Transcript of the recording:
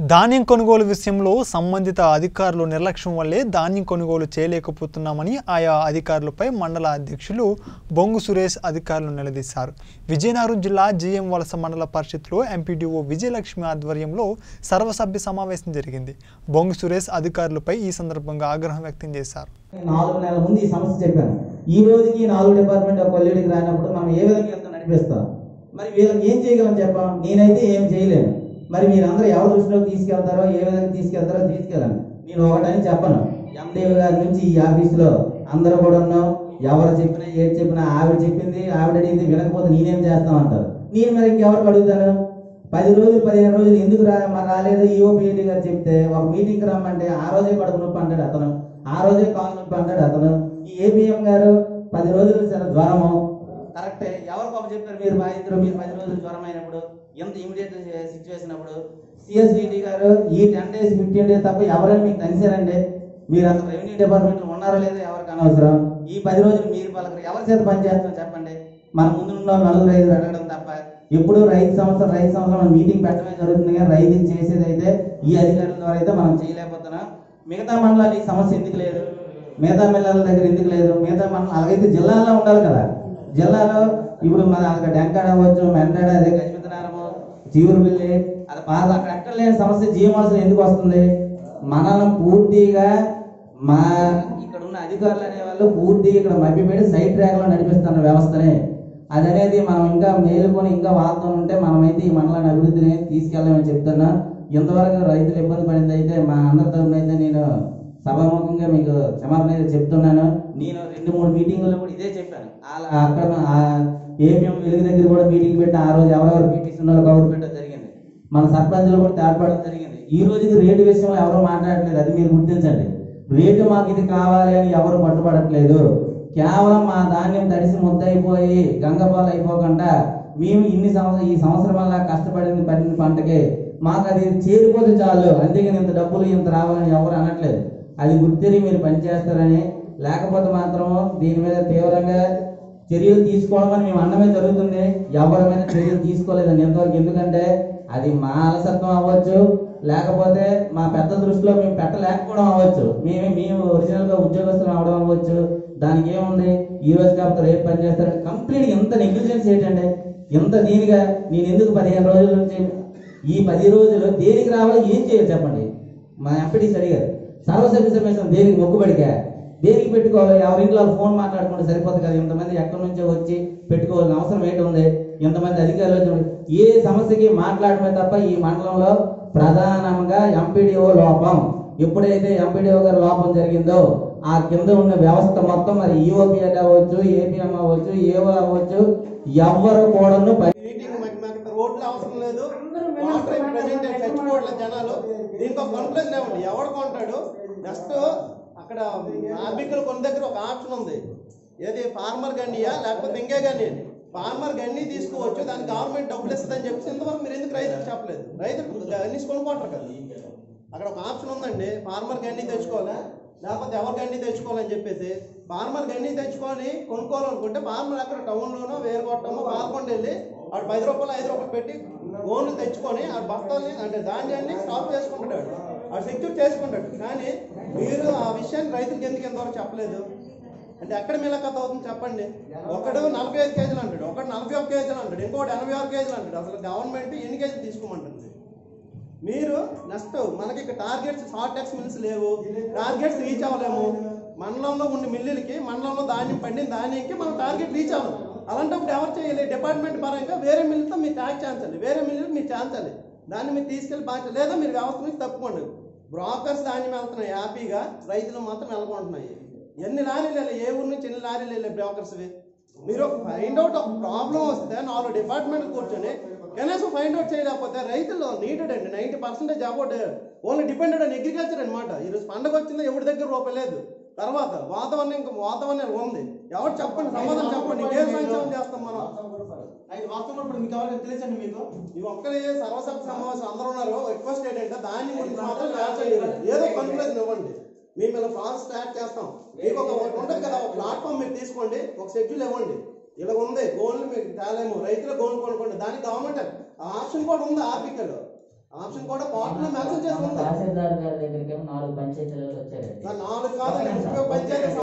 ధాన్యం కొనుగోలు విషయంలో సంబంధిత అధికారులు నిర్లక్ష్యం వల్లే ధాన్యం కొనుగోలు చేయలేకపోతున్నామని ఆయా అధికారులపై మండల అధ్యక్షులు బొంగు సురేష్ అధికారులు నిలదీశారు విజయనగరం జిల్లా జీఎం వలస మండల పరిషత్లో ఎంపీడీఓ విజయలక్ష్మి ఆధ్వర్యంలో సర్వసభ్య సమావేశం జరిగింది బొంగు సురేష్ అధికారులపై ఈ సందర్భంగా ఆగ్రహం వ్యక్తం చేశారు నాలుగు నెలల ముందు ఈ సమస్య చెప్పాను ఈ రోజుకి ఈ నాలుగు డిపార్ట్మెంట్ ఒక కొల్లేడికి రానప్పుడు మనం ఏ విధంగా వెళ్తాం నడిపిస్తాం మరి వీళ్ళకి ఏం చేయగలం చెప్పాం నేనైతే ఏం చేయలేను మరి మీరందరూ ఎవరి దృష్టిలోకి తీసుకెళ్తారో ఏ విధంగా తీసుకెళ్తారో తీసుకెళ్ళండి నేను ఒకటని చెప్పను ఎండిఓ గారి నుంచి ఈ ఆఫీసులో అందరూ కూడా ఉన్నాం ఎవరు చెప్పినా ఏది చెప్పినా ఆవిడ చెప్పింది ఆవిడ అడిగింది వినకపోతే నేనేం చేస్తాం అంటారు నేను మరి ఇంకెవరికి అడుగుతాను పది రోజులు పదిహేను రోజులు ఎందుకు రా మరి రాలేదు ఈఓ పిఏడి గారు చెప్తే ఒక మీటింగ్కి రమ్మంటే ఆ రోజే కడుపు నొప్పి అంటాడు అతను ఆ రోజే కాలు నొప్పి అంటాడు అతను ఈ ఏపీఎం గారు పది రోజులు సరే జ్వరము కరెక్టే ఎవరు పాప చెప్పారు మీరు బాధితులు మీరు పది రోజులు జ్వరం అయినప్పుడు ఎంత ఇమీడియట్ సిచ్యువేషన్ అప్పుడు సిఎస్డిటి గారు ఈ టెన్ డేస్ ఫిఫ్టీన్ డేస్ తప్ప ఎవరైనా మీకు కలిసారండి మీరు అసలు రెవెన్యూ డిపార్ట్మెంట్ ఉన్నారో లేదో ఎవరికి అనవసరం ఈ పది రోజులు మీరు పలకరు ఎవరి చేత పని చేస్తున్నారు చెప్పండి మన ముందు ఉన్న వాళ్ళు నలుగురు ఐదు అడగడం తప్ప ఎప్పుడు రైతు సంవత్సరం రైతు సంవత్సరం మనం మీటింగ్ పెట్టడమే జరుగుతుంది కానీ రైతు చేసేది అయితే ఈ అధికారుల ద్వారా అయితే మనం చేయలేకపోతున్నాం మిగతా మండలాలు ఈ సమస్య ఎందుకు లేదు మిగతా మండలాల దగ్గర ఎందుకు లేదు మిగతా మండలం అలాగైతే జిల్లాల్లో ఉండాలి కదా జిల్లాలో ఇప్పుడు మన అక్కడ డెంకాడ అవ్వచ్చు మెంటాడ అదే గజపతినారము జీవురుపల్లి అది పాత అక్కడ ఎక్కడ లేని సమస్య జీవమాల్సిన ఎందుకు వస్తుంది మనల్ని పూర్తిగా మా ఇక్కడ ఉన్న అధికారులు అనేవాళ్ళు పూర్తిగా ఇక్కడ మభ్యపెట్టి సైడ్ ట్రాక్ లో నడిపిస్తున్న వ్యవస్థనే అది అనేది మనం ఇంకా మేలుకొని ఇంకా వాళ్ళతో ఉంటే మనమైతే ఈ మండలాన్ని అభివృద్ధిని తీసుకెళ్ళామని చెప్తున్నా ఇంతవరకు రైతులు ఇబ్బంది పడింది అయితే మా అందరి తరఫున అయితే నేను సభాముఖంగా మీకు క్షమాపణ అయితే చెప్తున్నాను నేను రెండు మూడు మీటింగుల్లో కూడా ఇదే చెప్పాను అలా అక్కడ ఏపీఎం వెలుగు దగ్గర కూడా మీటింగ్ పెట్టి ఆ రోజు ఎవరెవరు పీటీసీ ఉన్నారో కబురు పెట్టడం జరిగింది మన సర్పంచులు కూడా తేర్పడడం జరిగింది ఈ రోజుకి రేటు విషయంలో ఎవరు మాట్లాడట్లేదు అది మీరు గుర్తించండి రేటు మాకు ఇది కావాలి అని ఎవరు పట్టుబడట్లేదు కేవలం మా ధాన్యం తడిసి ముద్దయిపోయి గంగపాలు అయిపోకుండా మేము ఇన్ని సంవత్సరం ఈ సంవత్సరం వల్ల కష్టపడింది పడిన పంటకి మాకు అది చేరిపోతే చాలు అంతేగాని ఇంత డబ్బులు ఇంత రావాలని ఎవరు అనట్లేదు అది గుర్తిరి మీరు పనిచేస్తారని లేకపోతే మాత్రము దీని మీద తీవ్రంగా చర్యలు తీసుకోవడం అని మేము అన్నమే జరుగుతుంది ఎవరి మీద చర్యలు తీసుకోలేదండి ఎంతవరకు ఎందుకంటే అది మా అలసత్వం అవ్వచ్చు లేకపోతే మా పెద్ద దృష్టిలో మేము పెట్టలేకపోవడం అవ్వచ్చు మేము మేము ఒరిజినల్ గా ఉద్యోగస్తులు అవడం అవ్వచ్చు దానికి ఏముంది ఈ రోజు కాకపోతే రేపు పని చేస్తారు కంప్లీట్ ఎంత నెగ్లిజెన్స్ ఏంటండి ఎంత దీనిగా నేను ఎందుకు పదిహేను రోజుల నుంచి ఈ పది రోజులు దేనికి రావాలి ఏం చేయాలి చెప్పండి మా ఎంపీటీస్ అడిగారు సర్వసభ్య సమావేశం దేనికి మొక్కుబడిగా దేనికి పెట్టుకోవాలి ఎవరింట్లో వాళ్ళు ఫోన్ మాట్లాడుకుంటే సరిపోతుంది కదా ఇంతమంది ఎక్కడి నుంచో వచ్చి పెట్టుకోవాల్సిన అవసరం ఏంటి ఉంది ఇంతమంది అధికారులు వచ్చి ఏ సమస్యకి మాట్లాడమే తప్ప ఈ మండలంలో ప్రధానంగా ఎంపీడీఓ లోపం ఎప్పుడైతే ఎంపీడీఓ గారి లోపం జరిగిందో ఆ కింద ఉన్న వ్యవస్థ మొత్తం మరి ఈఓపీఎల్ అవ్వచ్చు ఏపీఎం అవ్వచ్చు ఏఓ అవ్వచ్చు ఎవ్వరు కూడాను పని మీటింగ్ మాకు మాకు ఇక్కడ రోడ్లు అవసరం లేదు వాటర్ ప్రజెంట్ చచ్చిపోవట్ల జనాలు దీనికి ఒక కన్క్లూజన్ ఏమండి ఎవడు కొంటాడు నెక్స్ట్ అక్కడ ఆర్బికల్ కొన్న దగ్గర ఒక ఆప్షన్ ఉంది ఏది ఫార్మర్ గన్నియా లేకపోతే ఇంకే గన్ని ఫార్మర్ గన్ని తీసుకోవచ్చు దానికి గవర్నమెంట్ డబ్బులు ఇస్తుందని చెప్పి ఇంతవరకు మీరు ఎందుకు రైతులకు చెప్పలేదు రైతులు గన్నీస్ కొనుక్కుంటారు కదా అక్కడ ఒక ఆప్షన్ ఉందండి ఫార్మర్ గన్ని తెచ్చుకోవాలా లేకపోతే ఎవరు గన్ని తెచ్చుకోవాలని చెప్పేసి ఫార్మర్ గన్ని తెచ్చుకొని కొనుక్కోవాలనుకుంటే ఫార్మర్ అక్కడ టౌన్లోనో వేరుగొట్టమో పాల్గొండ వెళ్ళి ఆడు పది రూపాయలు ఐదు రూపాయలు పెట్టి గోన్లు తెచ్చుకొని ఆ బస్తాల్ని అంటే ధాన్యాన్ని స్టాప్ చేసుకుంటాడు ఆడు సెక్యూర్ చేసుకుంటాడు కానీ మీరు ఆ విషయాన్ని రైతులకు ఎందుకు ఎంతవరకు చెప్పలేదు అంటే ఎక్కడ మిలకత అవుతుంది చెప్పండి ఒకడు నలభై ఐదు కేజీలు అంటాడు ఒకడు నలభై ఒక కేజీలు అంటాడు ఇంకోటి ఎనభై ఆరు కేజీలు అంటాడు అసలు గవర్నమెంట్ ఎన్ని కేజీలు తీసుకోమంటుంది మీరు నెక్స్ట్ మనకి ఇక్కడ టార్గెట్స్ షార్ట్ ఎక్స్ మిల్స్ లేవు టార్గెట్స్ రీచ్ అవ్వలేము మండలంలో ఉన్న మిల్లులకి మండలంలో ధాన్యం పండిన ధాన్యంకి మనం టార్గెట్ రీచ్ అవ్వము అలాంటప్పుడు ఎవరు చేయాలి డిపార్ట్మెంట్ పరంగా వేరే మిల్లుతో మీరు ట్యాక్ చేయించాలి వేరే మిల్లు మీరు చేయించాలి దాన్ని మీరు తీసుకెళ్ళి బాగా లేదా మీరు వ్యవస్థ నుంచి తప్పుకోండి బ్రోకర్స్ ధాన్యం వెళ్తున్నాయి హ్యాపీగా రైతులు మాత్రం వెళ్ళకుంటున్నాయి ఎన్ని లారీలు వెళ్ళాయి ఏ ఊరు నుంచి ఎన్ని లారీలు వెళ్ళాయి బ్రోకర్స్వి మీరు ఒక ఫైండ్ అవుట్ ఒక ప్రాబ్లం వస్తే నాలుగు డిపార్ట్మెంట్ కూర్చొని కనీసం ఫైండ్ అవుట్ చేయలేకపోతే రైతులు నీడెడ్ అండి ninety percentage about only depended on agriculture అనమాట ఈరోజు పండగ వచ్చిందో ఎవరి దగ్గర రూపాయి లేదు తర్వాత వాతావరణం ఇంకా వాతావరణం ఉంది ఎవరు చెప్పండి సమాధానం చెప్పండి ఇంకేం సంక్షేమం చేస్తాం మనం అయితే వాస్తవం ఇప్పుడు మీకు ఎవరైనా తెలుసండి మీకు ఇవి ఒక్కరి సర్వసభ్య సమావేశం అందరూ ఉన్నారు రిక్వెస్ట్ ఏంటంటే దాని గురించి మాత్రం ల్యాచ్ అయ్యారు ఏదో కన్క్లూజన్ ఇవ్వండి మేము ఇలా ప్రాసెస్ స్టార్ట్ చేస్తాం మీకు ఒక ఒకటి ఉంటుంది కదా ఒక ప్లాట్ఫామ్ మీరు తీసుకోండి ఒక షెడ్యూల్ ఇవ్వండి ఇలా ఉంది గోల్డ్ మీకు తేలేము రైతుల గోల్డ్ కొనుక్కోండి దానికి గవర్నమెంట్ ఆ ఆప్షన్ కూడా ఉంది ఆర్బికల్ ఆప్షన్ కూడా కోర్టులో మెన్షన్ చేసి ఉంది తహసీల్దార్ గారి దగ్గరికి ఏమో నాలుగు పంచాయతీలు వచ్చారండి నాలుగు కాదు ముప్పై పంచాయతీ